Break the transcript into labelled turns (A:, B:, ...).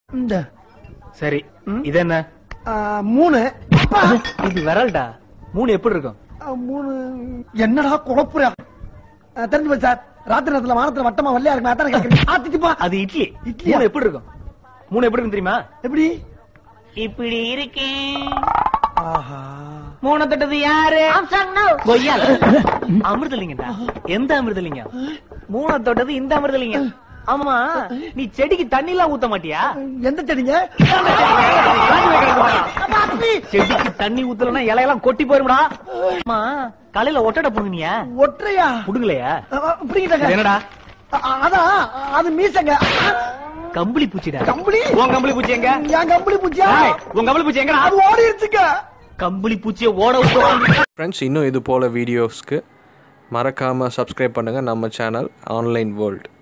A: இந்த
B: சரி இது என்ன
A: ஆ, மூணு அப்பா,
B: இது விரல்டா மூணு எப்படி இருக்கும்
A: ஆ, மூணு என்னடா குழப்புறா ஆ, தெரிஞ்சு போச்சு சார் ராத்திரி நேரத்துல வானத்துல வட்டமா வல்லையா இருக்கு அதான் கேட்கிறேன் ஆத்திச்சுப்பா
B: அது இட்லி
A: இட்லியா?
B: மூணு எப்படி இருக்கும் மூணு எப்படி இருக்கும் தெரியுமா
A: எப்படி
B: இப்படி இருக்கேன்
A: ஆஹா
B: மூணு தொட்டது யாரு கொய்யால அமிர்தலிங்கடா எந்த அமிர்தலிங்கம் மூணு தொட்டது இந்த அமிர்தலிங்கம் ஆமா நீ செடிக்கு தண்ணி எல்லாம் ஊத்த மாட்டியா
A: எந்த செடிங்க அப்பா, அப்பி.
B: செடிக்கு தண்ணி ஊத்தலன்னா இலையெல்லாம் கொட்டி போயிரும்டா ஆமா காலையில ஒட்டடை புடுங்கினியா
A: ஒற்றையா
B: புடுங்கலையா
A: ஆ, ஆ, புடிங்கிட்டேங்க.
B: என்னடா
A: ஆ, ஆ, அதான் அது மீசங்க
B: கம்பளி பூச்சிடா
A: கம்பளி
B: உன் கம்பளி பூச்சி எங்க
A: என் கம்பளி பூச்சியா
B: ஏய், உன் கம்பளி பூச்சி எங்கடா
A: அது ஓடிடுச்சுங்க
B: கம்பளி பூச்சியை ஓட விட்டு
C: ஃப்ரெண்ட்ஸ் இன்னும் இது போல் வீடியோஸ்க்கு மறக்காமல் சப்ஸ்கிரைப் பண்ணுங்கள் நம்ம சேனல் ஆன்லைன் வேர்ல்ட்